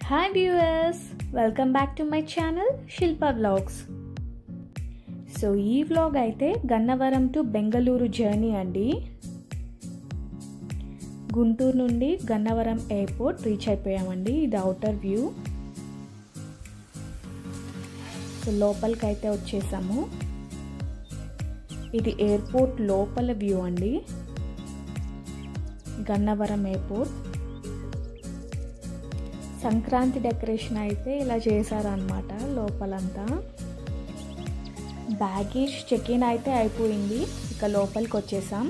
hi viewers welcome back to my channel Shilpa vlogs so ఈ vlog అయితే Gannavaram to Bengaluru journey అండి గుంటూరు నుండి గన్నవరం ఎయిర్పోర్ట్ రీచ్ అయిపోయామండి ఇది అవుటర్ వ్యూ సో లోపలికి అయితే వచ్చేసాము ఇది ఎయిర్పోర్ట్ లోపల వ్యూ అండి గన్నవరం ఎయిర్పోర్ట్ సంక్రాంతి డెకరేషన్ అయితే ఇలా చేశారనమాట లోపలంతా బ్యాగేజ్ చెక్ ఇన్ అయితే అయిపోయింది ఇక లోపలికి వచ్చేసాం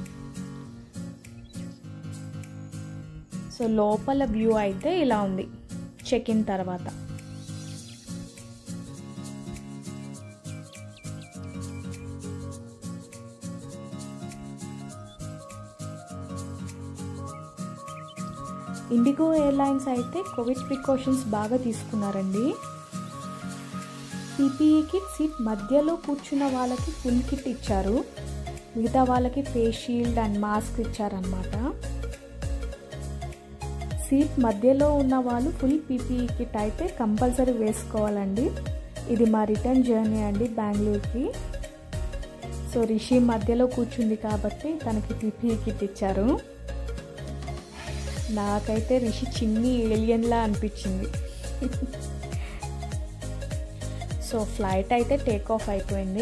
సో లోపల వ్యూ అయితే ఇలా ఉంది చెక్ ఇన్ తర్వాత ఇండిగో ఎయిర్లైన్స్ అయితే కోవిడ్ ప్రికాషన్స్ బాగా తీసుకున్నారండి పీపీఈ కిట్ సీట్ మధ్యలో కూర్చున్న వాళ్ళకి ఫుల్ కిట్ ఇచ్చారు మిగతా వాళ్ళకి ఫేస్ షీల్డ్ అండ్ మాస్క్ ఇచ్చారనమాట సీట్ మధ్యలో ఉన్న వాళ్ళు ఫుల్ పీపీఈ కిట్ అయితే కంపల్సరీ వేసుకోవాలండి ఇది మా రిటర్న్ జర్నీ అండి బెంగళూరుకి సో రిషి మధ్యలో కూర్చుంది కాబట్టి తనకి పీపీఈ కిట్ ఇచ్చారు నాకైతే రిషి చిన్ని ఏలియన్లా అనిపించింది సో ఫ్లైట్ అయితే టేక్ ఆఫ్ అయిపోయింది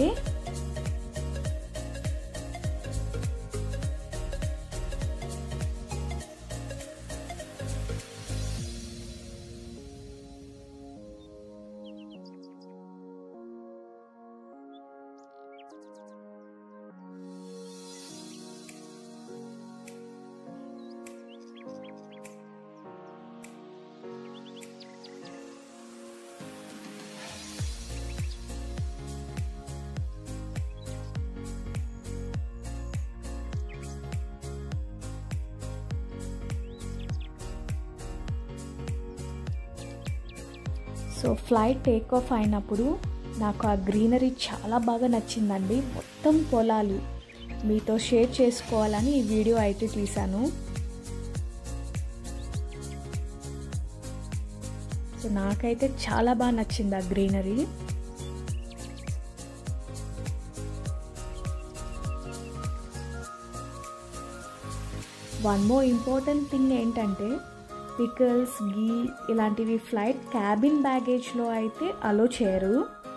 సో ఫ్లైట్ టేక్ ఆఫ్ అయినప్పుడు నాకు ఆ గ్రీనరీ చాలా బాగా నచ్చిందండి మొత్తం పొలాలు మీతో షేర్ చేసుకోవాలని ఈ వీడియో అయితే తీశాను సో నాకైతే చాలా బాగా నచ్చింది ఆ greenery one more important thing ఏంటంటే పికల్స్ గీ ఇలాంటివి ఫ్లైట్ క్యాబిన్ బ్యాగేజ్లో అయితే అలో చేయరు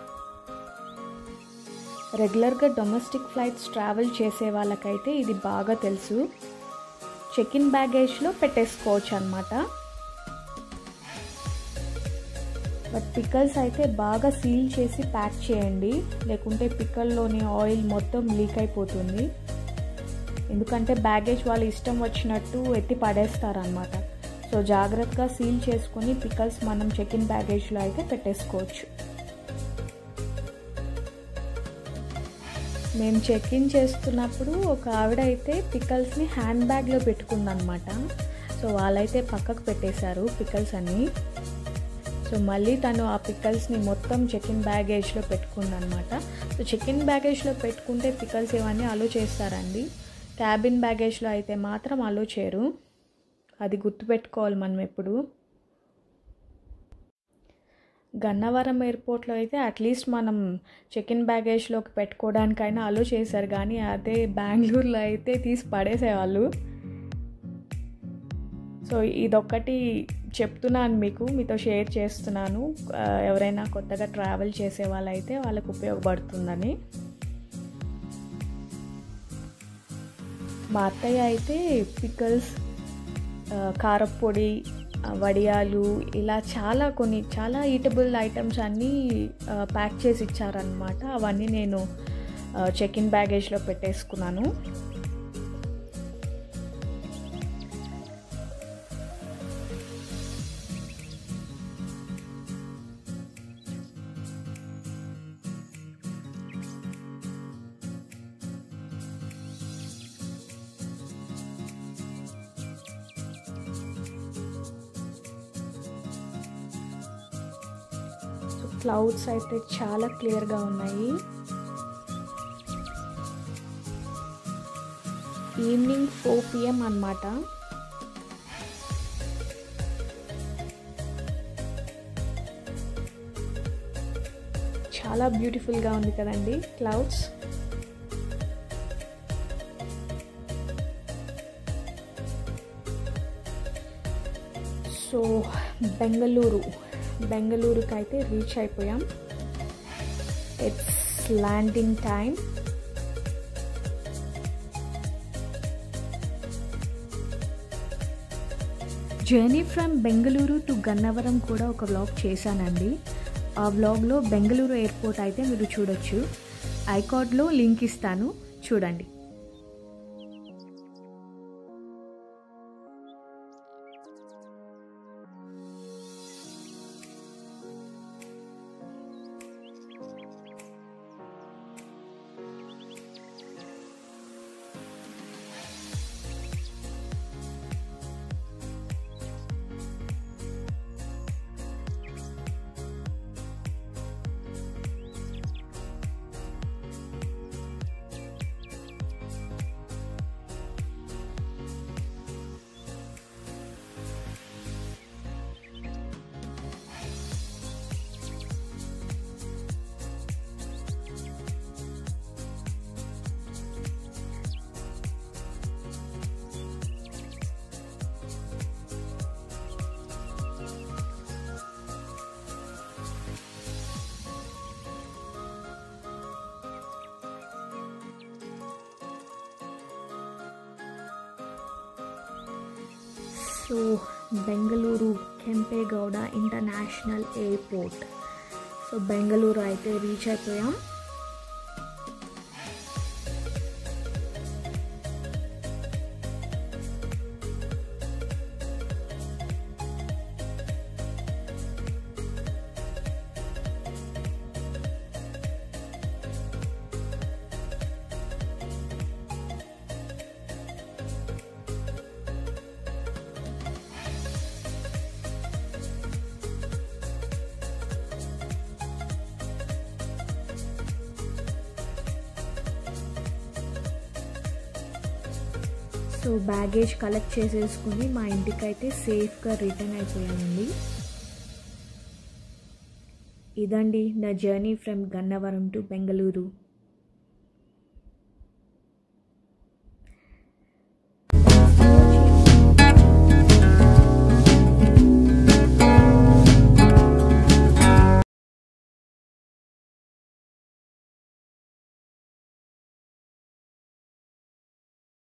రెగ్యులర్గా డొమెస్టిక్ ఫ్లైట్స్ ట్రావెల్ చేసే వాళ్ళకైతే ఇది బాగా తెలుసు చెక్ ఇన్ బ్యాగేజ్లో పెట్టేసుకోవచ్చు అనమాట బట్ పికల్స్ అయితే బాగా సీల్ చేసి ప్యాక్ చేయండి లేకుంటే పికల్లోని ఆయిల్ మొత్తం లీక్ అయిపోతుంది ఎందుకంటే బ్యాగేజ్ వాళ్ళు ఇష్టం వచ్చినట్టు ఎత్తి పడేస్తారనమాట సో జాగ్రత్తగా సీల్ చేసుకొని పికల్స్ మనం చెక్ ఇన్ బ్యాగేజ్లో అయితే పెట్టేసుకోవచ్చు మేము చెక్ ఇన్ చేస్తున్నప్పుడు ఒక ఆవిడ అయితే పికల్స్ని హ్యాండ్ బ్యాగ్లో పెట్టుకుందనమాట సో వాళ్ళైతే పక్కకు పెట్టేశారు పికల్స్ అన్నీ సో మళ్ళీ తను ఆ పికల్స్ని మొత్తం చెక్ ఇన్ బ్యాగేజ్లో పెట్టుకుందనమాట సో చెక్ ఇన్ బ్యాగేజ్లో పెట్టుకుంటే పికల్స్ ఇవన్నీ అలో చేస్తారండి క్యాబిన్ బ్యాగేజ్లో అయితే మాత్రం అలో చేయరు అది గుర్తుపెట్టుకోవాలి మనం ఎప్పుడు గన్నవరం ఎయిర్పోర్ట్లో అయితే అట్లీస్ట్ మనం చెక్ ఇన్ బ్యాగేజ్లోకి పెట్టుకోవడానికైనా అలో చేశారు కానీ అదే బెంగళూరులో అయితే తీసి పడేసేవాళ్ళు సో ఇదొక్కటి చెప్తున్నాను మీకు మీతో షేర్ చేస్తున్నాను ఎవరైనా కొత్తగా ట్రావెల్ చేసే వాళ్ళైతే వాళ్ళకు ఉపయోగపడుతుందని మా అత్తయ్య అయితే పికల్స్ కారప్పొడి వడియాలు ఇలా చాలా కొన్ని చాలా ఈటబుల్ ఐటమ్స్ అన్నీ ప్యాక్ చేసి ఇచ్చారనమాట అవన్నీ నేను చెక్ ఇన్ బ్యాగేజ్లో పెట్టేసుకున్నాను క్లౌడ్స్ అయితే చాలా క్లియర్గా ఉన్నాయి ఈవినింగ్ ఫోర్ పిఎం అనమాట చాలా బ్యూటిఫుల్గా ఉంది కదండి క్లౌడ్స్ సో బెంగళూరు బెంగళూరుకి అయితే రీచ్ అయిపోయాం it's landing time journey from Bengaluru to Gannavaram కూడా ఒక వ్లాగ్ చేశానండి ఆ వ్లాగ్లో బెంగళూరు ఎయిర్పోర్ట్ అయితే మీరు చూడొచ్చు ఐకార్డ్లో లింక్ ఇస్తాను చూడండి so Bengaluru Kempegowda international airport so Bengaluru అయితే రీచ్ అయిపోయాం సో బ్యాగేజ్ కలెక్ట్ చేసేసుకుని మా ఇంటికైతే సేఫ్గా రిటర్న్ అయిపోయామండి ఇదండి నా journey from Gannavaram to Bengaluru